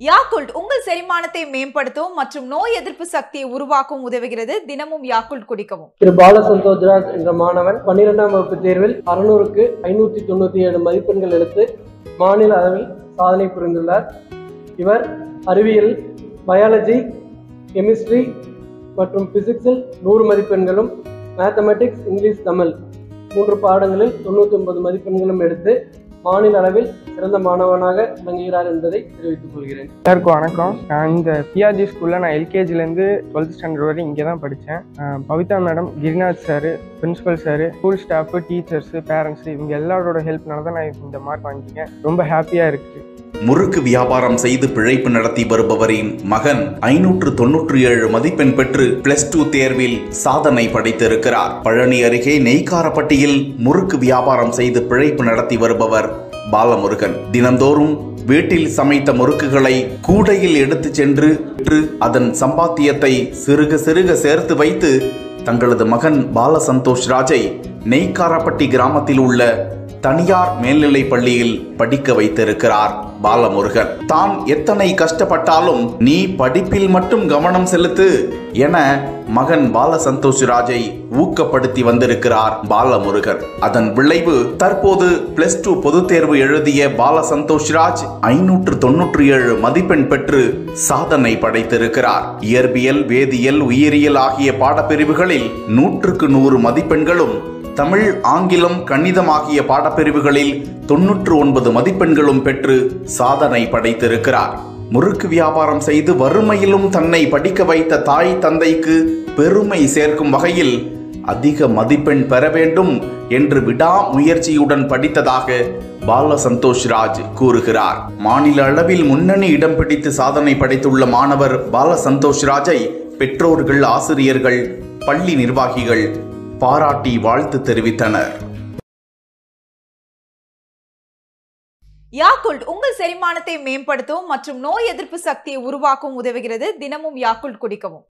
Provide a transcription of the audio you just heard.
Yakult உங்கள் செரிமானத்தை மேம்படுத்தவும் மற்றும் நோய் எதிர்ப்பு சக்தியை உருவாக்கவும் உதவுகிறது தினமும் யாக்குல்ட் குடிக்கவும் திரு பாலசந்தோஜ்ராஜ் என்ற மாணவன் பன்னிரெண்டாம் வகுப்பு தேர்வில் அறுநூறுக்கு ஐநூற்றி தொண்ணூற்றி ஏழு மதிப்பெண்கள் எடுத்து மாநில அளவில் சாதனை புரிந்துள்ளார் இவர் அறிவியல் பயாலஜி கெமிஸ்ட்ரி மற்றும் பிசிக்ஸில் நூறு மதிப்பெண்களும் மேத்தமெட்டிக்ஸ் இங்கிலீஷ் தமிழ் மூன்று பாடங்களில் தொண்ணூற்றி ஒன்பது மதிப்பெண்களும் எடுத்து மாநில அளவில் சிறந்த மாணவனாக விளங்குகிறார் என்பதை தெரிவித்துக் கொள்கிறேன் எல்லாருக்கும் வணக்கம் நான் இந்த பிஆர்ஜி ஸ்கூலில் நான் எல்கேஜிலேருந்து டுவெல்த் ஸ்டாண்டர்ட் வரை இங்கே தான் படித்தேன் Pavitha madam Girinath sir principal sir school staff teachers parents இவங்க எல்லாரோட ஹெல்ப்னால தான் நான் இந்த மார்க் வாங்கியிருக்கேன் ரொம்ப ஹாப்பியாக இருக்குது முறுக்கு வியாபாரம் செய்து பிழைப்பு நடத்தி வருபவரின் மகன் ஐநூற்று தொன்னூற்றி ஏழு மதிப்பெண் பெற்று பிளஸ் டூ தேர்வில் சாதனை படைத்திருக்கிறார் பழனி அருகே நெய்க்காரப்பட்டியில் முறுக்கு வியாபாரம் செய்து பிழைப்பு நடத்தி வருபவர் பாலமுருகன் தினந்தோறும் வீட்டில் சமைத்த முறுக்குகளை கூடையில் எடுத்துச் சென்று விற்று அதன் சம்பாத்தியத்தை சிறுக சிறுக சேர்த்து வைத்து தங்களது மகன் பால சந்தோஷ் ராஜை நெய்க்காரப்பட்டி கிராமத்தில் உள்ள தனியார் மேல்நிலை பள்ளியில் படிக்க வைத்திருக்கிறார் பாலமுருகன் தான் எத்தனை கஷ்டப்பட்டாலும் நீ படிப்பில் மட்டும் கவனம் செலுத்து என மகன் பால சந்தோஷ் ராஜை ஊக்கப்படுத்தி வந்திருக்கிறார் பாலமுருகன் அதன் விளைவு தற்போது பிளஸ் டூ பொதுத் தேர்வு எழுதிய பால சந்தோஷ் ராஜ் ஐநூற்று தொன்னூற்றி ஏழு மதிப்பெண் பெற்று சாதனை படைத்திருக்கிறார் இயற்பியல் வேதியியல் உயிரியல் ஆகிய பாடப்பிரிவுகளில் நூற்றுக்கு நூறு மதிப்பெண்களும் தமிழ் ஆங்கிலம் கணிதம் ஆகிய பாடப்பிரிவுகளில் தொன்னூற்று ஒன்பது மதிப்பெண்களும் பெற்று சாதனை படைத்திருக்கிறார் முறுக்கு வியாபாரம் செய்து வறுமையிலும் தன்னை படிக்க வைத்த தாய் தந்தைக்கு பெருமை சேர்க்கும் வகையில் அதிக மதிப்பெண் பெற வேண்டும் என்று விடாமுயற்சியுடன் படித்ததாக பால சந்தோஷ் ராஜ் கூறுகிறார் மாநில அளவில் முன்னணி இடம் பிடித்து சாதனை படைத்துள்ள மாணவர் பால சந்தோஷ் ராஜை பெற்றோர்கள் ஆசிரியர்கள் பள்ளி நிர்வாகிகள் பாராட்டி வாழ்த்து தெரிவித்தனர் யாக்குல்ட் உங்கள் செரிமானத்தை மேம்படுத்தவும் மற்றும் நோய் எதிர்ப்பு சக்தியை உருவாக்கவும் உதவுகிறது தினமும் யாக்குல்ட் குடிக்கவும்